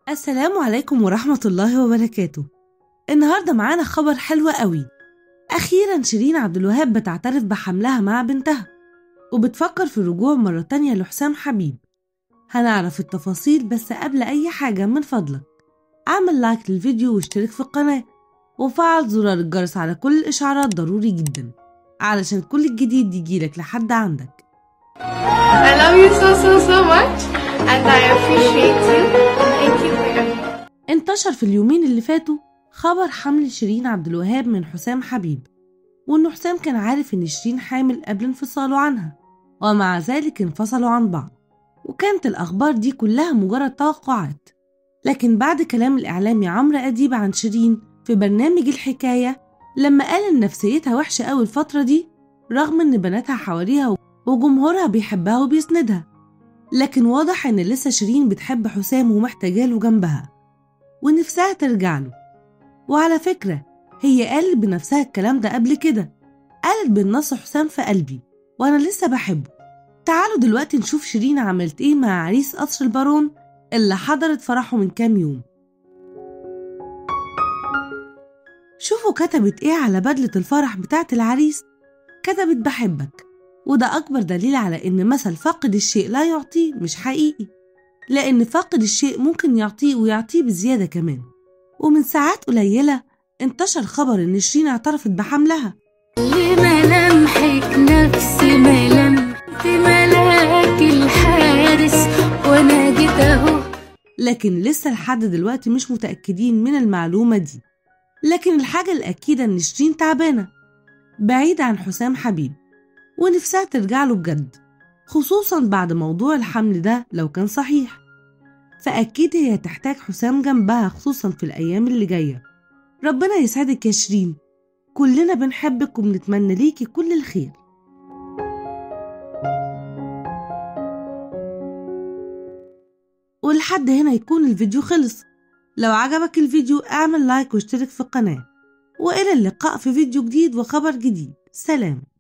السلام عليكم ورحمة الله وبركاته النهاردة معانا خبر حلو قوي أخيرا شيرين عبد الوهاب بتعترف بحملها مع بنتها وبتفكر في الرجوع مرة تانية لحسام حبيب هنعرف التفاصيل بس قبل أي حاجة من فضلك اعمل لايك للفيديو واشترك في القناة وفعل زرار الجرس على كل الإشعارات ضروري جدا علشان كل الجديد يجيلك لحد عندك I love you so so so much and I appreciate you. Thank you for everything. انتشر في اليومين اللي فاتوا خبر حمل شيرين عبد الوهاب من حسام حبيب وإن حسام كان عارف إن شيرين حامل قبل انفصاله عنها ومع ذلك انفصلوا عن بعض وكانت الأخبار دي كلها مجرد توقعات لكن بعد كلام الإعلامي عمرو أديب عن شيرين في برنامج الحكاية لما قال إن نفسيتها وحشة أوي الفترة دي رغم إن بناتها حواليها وجمهورها بيحبها وبيسندها لكن واضح إن لسه شيرين بتحب حسام ومحتاجاله جنبها ونفسها ترجع له وعلى فكرة هي قالت بنفسها الكلام ده قبل كده قالت بالنص حسام في قلبي وأنا لسه بحبه تعالوا دلوقتي نشوف شيرين عملت إيه مع عريس قصر البارون اللي حضرت فرحه من كام يوم شوفوا كتبت إيه على بدلة الفرح بتاعت العريس كتبت بحبك وده أكبر دليل على إن مثل فاقد الشيء لا يعطيه مش حقيقي لأن فاقد الشيء ممكن يعطيه ويعطيه بزيادة كمان ومن ساعات قليلة انتشر خبر إن شيرين اعترفت بحملها لملامحك نفس ملامح ملاك الحارس وانا جيت اهو لكن لسه لحد دلوقتي مش متأكدين من المعلومة دي لكن الحاجة الأكيدة إن شيرين تعبانة بعيد عن حسام حبيب ونفسها ترجع له بجد خصوصا بعد موضوع الحمل ده لو كان صحيح فأكيد هي تحتاج حسام جنبها خصوصا في الأيام اللي جاية ربنا يسعدك يا شيرين كلنا بنحبك وبنتمنى ليكي كل الخير ولحد هنا يكون الفيديو خلص لو عجبك الفيديو اعمل لايك واشترك في القناة وإلى اللقاء في فيديو جديد وخبر جديد سلام